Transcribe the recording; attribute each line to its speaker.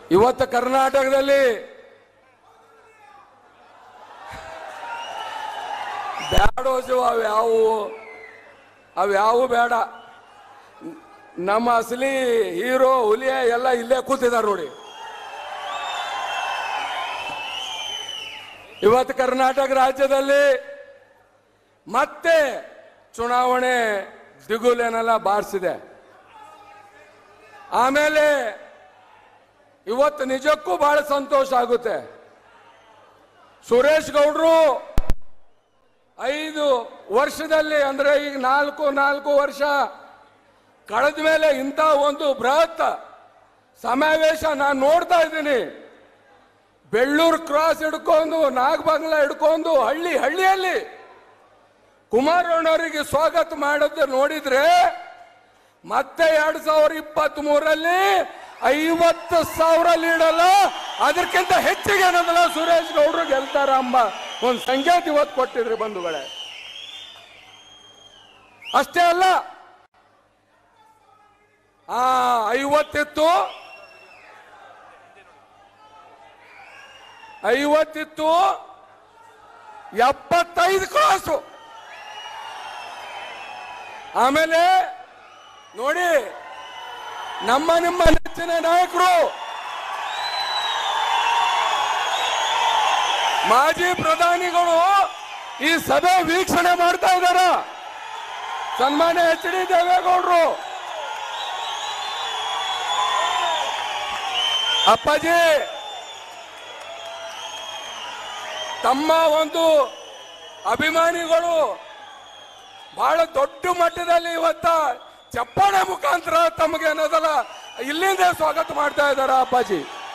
Speaker 1: ಇವತ್ತು ಕರ್ನಾಟಕದಲ್ಲಿ ಬ್ಯಾಡೋಜು ಅವ್ಯಾವು ಅವ್ಯಾವು ಬೇಡ ನಮ್ಮ ಅಸಲಿ ಹೀರೋ ಹುಲಿಯ ಎಲ್ಲ ಇಲ್ಲೇ ಕೂತಿದ್ದಾರೆ ನೋಡಿ ಇವತ್ತು ಕರ್ನಾಟಕ ರಾಜ್ಯದಲ್ಲಿ ಮತ್ತೆ ಚುನಾವಣೆ ದಿಗುಲೇನೆಲ್ಲ ಬಾರಿಸಿದೆ ಆಮೇಲೆ ಇವತ್ತು ನಿಜಕ್ಕೂ ಬಹಳ ಸಂತೋಷ ಆಗುತ್ತೆ ಸುರೇಶ್ ಗೌಡ್ರು ಐದು ವರ್ಷದಲ್ಲಿ ಅಂದ್ರೆ ಈಗ ನಾಲ್ಕು ನಾಲ್ಕು ವರ್ಷ ಕಳೆದ ಮೇಲೆ ಇಂಥ ಒಂದು ಬೃಹತ್ ಸಮಾವೇಶ ನಾನು ನೋಡ್ತಾ ಇದ್ದೀನಿ ಬೆಳ್ಳೂರು ಕ್ರಾಸ್ ಹಿಡ್ಕೊಂಡು ನಾಗಬಂಗ್ಲ ಹಿಡ್ಕೊಂಡು ಹಳ್ಳಿ ಹಳ್ಳಿಯಲ್ಲಿ ಕುಮಾರಣ್ಣವರಿಗೆ ಸ್ವಾಗತ ಮಾಡೋದು ನೋಡಿದ್ರೆ ಮತ್ತೆ ಎರಡ್ ಸಾವಿರ ಇಪ್ಪತ್ತ್ ಮೂರಲ್ಲಿ ಐವತ್ತು ಸಾವಿರ ಲೀಡಲ್ಲ ಅದಕ್ಕಿಂತ ಹೆಚ್ಚಿಗೆ ಏನದಲ್ಲ ಸುರೇಶ್ ಗೌಡ್ರು ಗೆಲ್ತಾರ ಎಂಬ ಒಂದು ಸಂಕೇತ ಇವತ್ತು ಕೊಟ್ಟಿದ್ರಿ ಬಂಧುಗಳೇ ಅಷ್ಟೇ ಅಲ್ಲ ಆ ಐವತ್ತಿತ್ತು ಐವತ್ತಿತ್ತು ಎಪ್ಪತ್ತೈದು ಕ್ರಾಸು ಆಮೇಲೆ ನೋಡಿ ನಮ್ಮ ನಿಮ್ಮ ನೆಚ್ಚಿನ ನಾಯಕರು ಮಾಜಿ ಪ್ರಧಾನಿಗಳು ಈ ಸಭೆ ವೀಕ್ಷಣೆ ಮಾಡ್ತಾ ಇದ್ದಾರ ಸನ್ಮಾನ್ಯ ಎಚ್ ಡಿ ದೇವೇಗೌಡರು ಅಪ್ಪಾಜಿ ತಮ್ಮ ಒಂದು ಅಭಿಮಾನಿಗಳು ಬಹಳ ದೊಡ್ಡ ಮಟ್ಟದಲ್ಲಿ ಇವತ್ತ ಚಪ್ಪಾಳೆ ಮುಖಾಂತರ ತಮಗೆ ಅನ್ನೋದಲ್ಲ ಇಲ್ಲಿಂದ ಸ್ವಾಗತ ಮಾಡ್ತಾ ಇದ್ದಾರೆ ಅಪ್ಪಾಜಿ